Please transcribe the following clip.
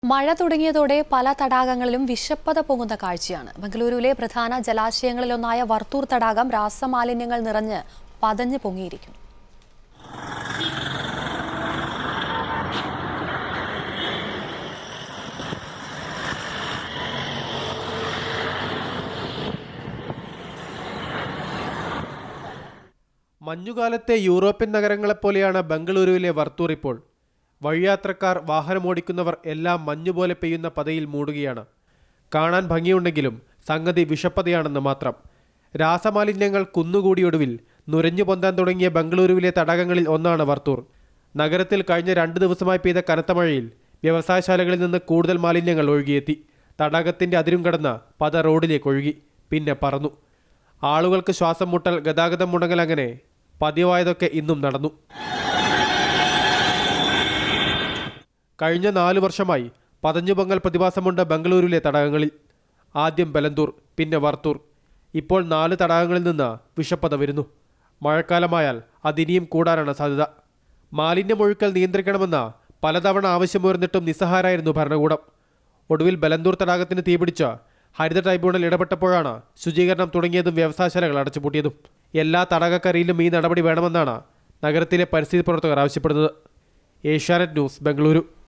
മഴ തുടങ്ങിയതോടെ പല തടാകങ്ങളിലും വിഷപ്പത പൊങ്ങുന്ന കാഴ്ചയാണ് ബംഗളൂരുവിലെ പ്രധാന ജലാശയങ്ങളിലൊന്നായ വർത്തൂർ തടാകം രാസമാലിന്യങ്ങൾ നിറഞ്ഞ് പതഞ്ഞു പൊങ്ങിയിരിക്കുന്നു മഞ്ഞുകാലത്തെ യൂറോപ്യൻ നഗരങ്ങളെപ്പോലെയാണ് ബംഗളൂരുവിലെ വർത്തൂർ ഇപ്പോൾ വഴിയാത്രക്കാർ വാഹനമോടിക്കുന്നവർ എല്ലാം മഞ്ഞുപോലെ പെയ്യുന്ന പതയിൽ മൂടുകയാണ് കാണാൻ ഭംഗിയുണ്ടെങ്കിലും സംഗതി വിഷപ്പതയാണെന്ന് മാത്രം രാസമാലിന്യങ്ങൾ കുന്നുകൂടിയൊടുവിൽ നുരഞ്ഞു പൊന്താൻ തുടങ്ങിയ ബംഗളൂരുവിലെ തടാകങ്ങളിൽ ഒന്നാണ് വർത്തൂർ നഗരത്തിൽ കഴിഞ്ഞ രണ്ട് ദിവസമായി പെയ്ത കനത്ത മഴയിൽ വ്യവസായശാലകളിൽ നിന്ന് കൂടുതൽ മാലിന്യങ്ങൾ ഒഴുകിയെത്തി തടാകത്തിന്റെ അതിരും കടന്ന് പത റോഡിലേക്ക് ഒഴുകി പിന്നെ പറന്നു ആളുകൾക്ക് ശ്വാസം മുട്ടൽ ഗതാഗതം മുടങ്ങൽ അങ്ങനെ പതിവായതൊക്കെ ഇന്നും നടന്നു കഴിഞ്ഞ നാലു വർഷമായി പതഞ്ഞുപൊങ്ങൽ പ്രതിഭാസമുണ്ട് ബംഗളൂരുവിലെ തടാകങ്ങളിൽ ആദ്യം ബലന്തൂർ പിന്നെ വർത്തൂർ ഇപ്പോൾ നാല് തടാകങ്ങളിൽ നിന്ന് വിഷപ്പത വരുന്നു മഴക്കാലമായാൽ അതിനിയും കൂടാനാണ് സാധ്യത മാലിന്യമൊഴുക്കൽ നിയന്ത്രിക്കണമെന്ന പലതവണ ആവശ്യമുയർന്നിട്ടും നിസ്സഹാരായിരുന്നു ഭരണകൂടം ഒടുവിൽ ബലന്തൂർ തടാകത്തിന് തീപിടിച്ച് ഹരിത ട്രൈബ്യൂണൽ ഇടപെട്ടപ്പോഴാണ് ശുചീകരണം തുടങ്ങിയതും വ്യവസായശാലകൾ അടച്ചുപൂട്ടിയതും എല്ലാ തടാകക്കരയിലും ഈ നടപടി വേണമെന്നാണ് നഗരത്തിലെ പരിസ്ഥിതി പ്രവർത്തകർ ആവശ്യപ്പെടുന്നത് ഏഷ്യാനെറ്റ് ന്യൂസ് ബംഗളൂരു